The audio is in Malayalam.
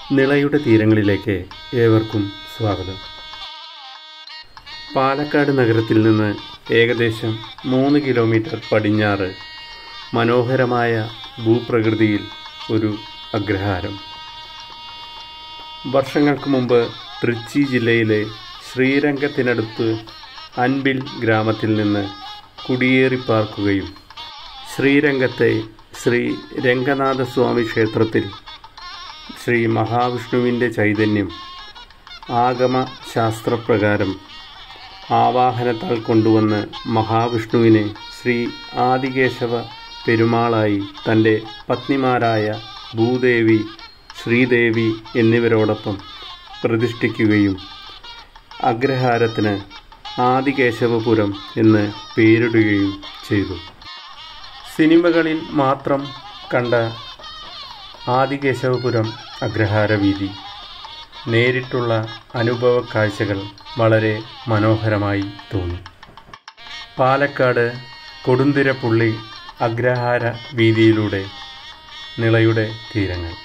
നിളയുടെ തീരങ്ങളിലേക്ക് ഏവർക്കും സ്വാഗതം പാലക്കാട് നഗരത്തിൽ നിന്ന് ഏകദേശം മൂന്ന് കിലോമീറ്റർ പടിഞ്ഞാറ് മനോഹരമായ ഭൂപ്രകൃതിയിൽ ഒരു അഗ്രഹാരം വർഷങ്ങൾക്ക് മുമ്പ് തൃച്ചി ജില്ലയിലെ ശ്രീരംഗത്തിനടുത്ത് അൻബിൽ ഗ്രാമത്തിൽ നിന്ന് കുടിയേറി പാർക്കുകയും ശ്രീരംഗത്തെ ശ്രീ രംഗനാഥസ്വാമി ക്ഷേത്രത്തിൽ ശ്രീ മഹാവിഷ്ണുവിൻ്റെ ചൈതന്യം ആഗമ ശാസ്ത്രപ്രകാരം ആവാഹനത്താൽ കൊണ്ടുവന്ന് മഹാവിഷ്ണുവിനെ ശ്രീ ആദികേശവ പെരുമാളായി തൻ്റെ പത്നിമാരായ ഭൂദേവി ശ്രീദേവി എന്നിവരോടൊപ്പം പ്രതിഷ്ഠിക്കുകയും അഗ്രഹാരത്തിന് ആദികേശവപുരം എന്ന് പേരിടുകയും ചെയ്തു സിനിമകളിൽ മാത്രം കണ്ട ആദികേശവപുരം അഗ്രഹാരവീതി നേരിട്ടുള്ള അനുഭവ കാഴ്ചകൾ വളരെ മനോഹരമായി തോന്നി പാലക്കാട് കൊടുന്തിരപ്പുള്ളി അഗ്രഹാര വീതിയിലൂടെ നിളയുടെ തീരങ്ങൾ